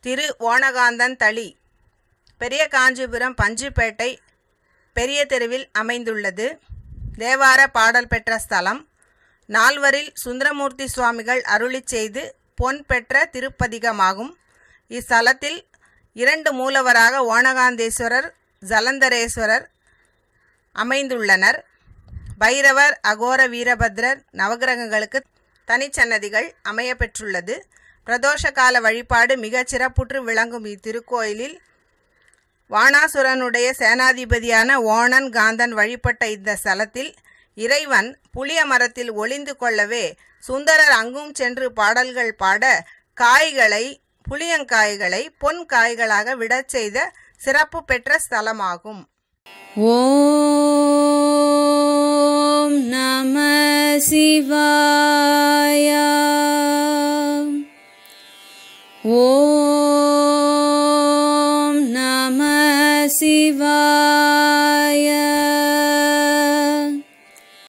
திரு ஓணகாந்தன் தளி பெரிய காஞ்சிபுரம் பஞ்சுப்பேட்டை பெரிய தெருவில் அமைந்துள்ளது தேவார பாடல் பெற்ற ஸ்தலம் நால்வரில் சுந்தரமூர்த்தி சுவாமிகள் அருளிச் செய்து பொன் பெற்ற திருப்பதிகமாகும் இஸ்தலத்தில் இரண்டு மூலவராக ஓணகாந்தேஸ்வரர் ஜலந்தரேஸ்வரர் அமைந்துள்ளனர் பைரவர் அகோர வீரபத்ரர் நவகிரகங்களுக்கு தனிச்சன்னதிகள் அமைய பெற்றுள்ளது பிரதோஷ கால வழிபாடு மிகச் சிறப்புற்று விளங்கும் இத்திருக்கோயிலில் வாணாசுரனுடைய சேனாதிபதியான ஓணன் காந்தன் வழிபட்ட இந்த ஸ்தலத்தில் இறைவன் புளிய மரத்தில் ஒளிந்து கொள்ளவே சுந்தரர் அங்கும் சென்று பாடல்கள் பாட காய்களை புளியங்காய்களை பொன் காய்களாக விடச் செய்த சிறப்பு பெற்ற ஸ்தலமாகும் ॐ नमः शिवाय ॐ नमः शिवाय